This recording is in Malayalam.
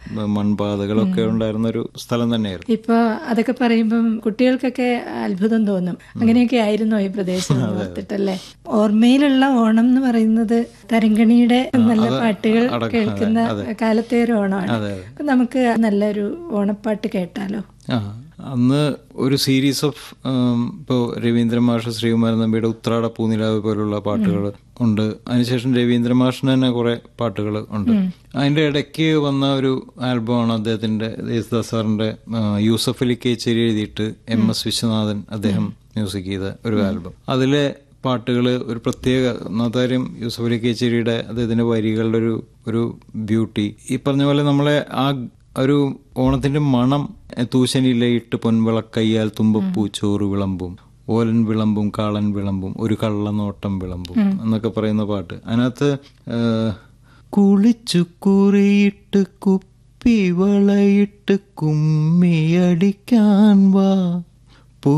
മൺപാതകളൊക്കെ ഉണ്ടായിരുന്ന ഒരു സ്ഥലം തന്നെയായിരുന്നു ഇപ്പൊ അതൊക്കെ പറയുമ്പം കുട്ടികൾക്കൊക്കെ അത്ഭുതം തോന്നും അങ്ങനെയൊക്കെ ആയിരുന്നോ ഈ പ്രദേശം എന്ന് ഓർത്തിട്ടല്ലേ ഓർമ്മയിലുള്ള ഓണം എന്ന് പറയുന്നത് തരങ്കണിയുടെ നല്ല പാട്ടുകൾ കേൾക്കുന്ന കാലത്തെ ഒരു ഓണമാണ് അപ്പൊ നമുക്ക് നല്ലൊരു ഓണപ്പാട്ട് കേട്ടാലോ ആ അന്ന് ഒരു സീരീസ് ഓഫ് ഇപ്പോൾ രവീന്ദ്ര മാഷ് ശ്രീകുമാരൻ നമ്പിയുടെ ഉത്രാട പൂനിലാവ് പോലുള്ള പാട്ടുകൾ ഉണ്ട് അതിനുശേഷം രവീന്ദ്ര മാഷിന് തന്നെ കുറെ പാട്ടുകൾ ഉണ്ട് അതിന്റെ ഇടയ്ക്ക് വന്ന ഒരു ആൽബമാണ് അദ്ദേഹത്തിന്റെ യേശുദാസ് സാറിന്റെ ആ, യൂസഫ് അലി കേച്ചേരി എഴുതിയിട്ട് എം എസ് വിശ്വനാഥൻ അദ്ദേഹം മ്യൂസിക് ചെയ്ത ഒരു ആൽബം അതിലെ പാട്ടുകൾ ഒരു പ്രത്യേക ഒന്നാമതാര്യം യൂസഫ് അലി കേച്ചേരിയുടെ അദ്ദേഹത്തിന്റെ വരികളുടെ ഒരു ഒരു ബ്യൂട്ടി ഈ പറഞ്ഞ പോലെ നമ്മളെ ആ ഒരു ഓണത്തിന്റെ മണം തൂശനിലയിട്ട് പൊൻവിളക്കയ്യാൽ തുമ്പപ്പൂ ചോറ് വിളമ്പും ഓലൻ വിളമ്പും കാളൻ വിളമ്പും ഒരു കള്ളനോട്ടം വിളമ്പും എന്നൊക്കെ പറയുന്ന പാട്ട് അതിനകത്ത് ആ, കുളിച്ചു കുറിയിട്ട് കുപ്പി വളയിട്ട് കുമ്മിയടിക്കാൻ വാ